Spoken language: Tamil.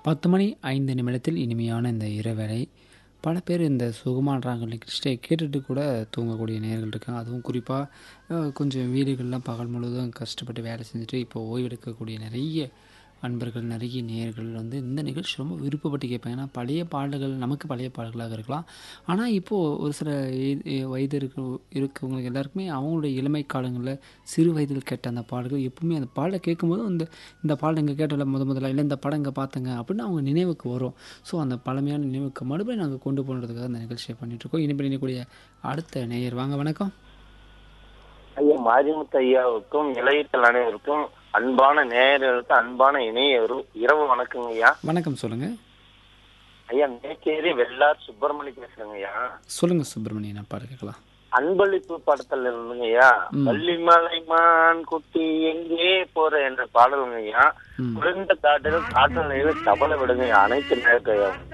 பத்து மணி ஐந்து நிமிடத்தில் இனிமையான இந்த இரவேளை பல பேர் இந்த சுகமான ராகங்கள் நிகழ்ச்சியை கேட்டுட்டு கூட தூங்கக்கூடிய நேர்கள் இருக்காங்க அதுவும் குறிப்பாக கொஞ்சம் வீடுகள்லாம் பகல் முழுவதும் கஷ்டப்பட்டு வேலை செஞ்சுட்டு இப்போ ஓய்வெடுக்கக்கூடிய நிறைய அன்பர்கள் நிறைய நேர்கள் வந்து இந்த நிகழ்ச்சி ரொம்ப விருப்பப்பட்டு கேட்பாங்க ஏன்னா பழைய பாடல்கள் நமக்கு பழைய பாடல்களாக இருக்கலாம் ஆனால் இப்போது ஒரு சில எ- வயது இருக்க இருக்கவங்களுக்கு எல்லாருக்குமே அவங்களுடைய இளமை காலங்களில் சிறு வயதில் கேட்ட அந்த பாடல்கள் எப்பவுமே அந்த பாடலை கேட்கும்போது அந்த இந்த பாடல் இங்கே கேட்டல முத முதல்ல இல்லை இந்த படம் இங்கே பார்த்தங்க அப்படின்னு அவங்க நினைவுக்கு வரும் ஸோ அந்த பழமையான நினைவுக்கு மறுபடியும் நாங்கள் கொண்டு போனதுக்காக அந்த நிகழ்ச்சியை பண்ணிகிட்ருக்கோம் இனிமேல் இணைக்கூடிய அடுத்த நேயர் வாங்க வணக்கம் ஐயா மாரிமுத்து ஐயாவுக்கும் இளையத்தில் அனைவருக்கும் அன்பான நேயர்களுக்கு அன்பான இணையரும் இரவு வணக்கங்க ஐயா வணக்கம் சொல்லுங்கள் ஐயா மேச்சேரி வெள்ளார் சுப்பிரமணி பேசுறேங்க ஐயா சொல்லுங்கள் சுப்பிரமணியன் நான் பாட கேட்கலாம் அன்பளிப்பு படத்துல இருந்துங்க ஐயா ம். வள்ளிமலை மான் குட்டி எங்கே போற என்ற பாடலுங்க ஐயா ம் குறைந்த காட்டில் காட்டு நிலையில் தவளை விடுங்க ஐயா. அனைத்து நேரத்தையும்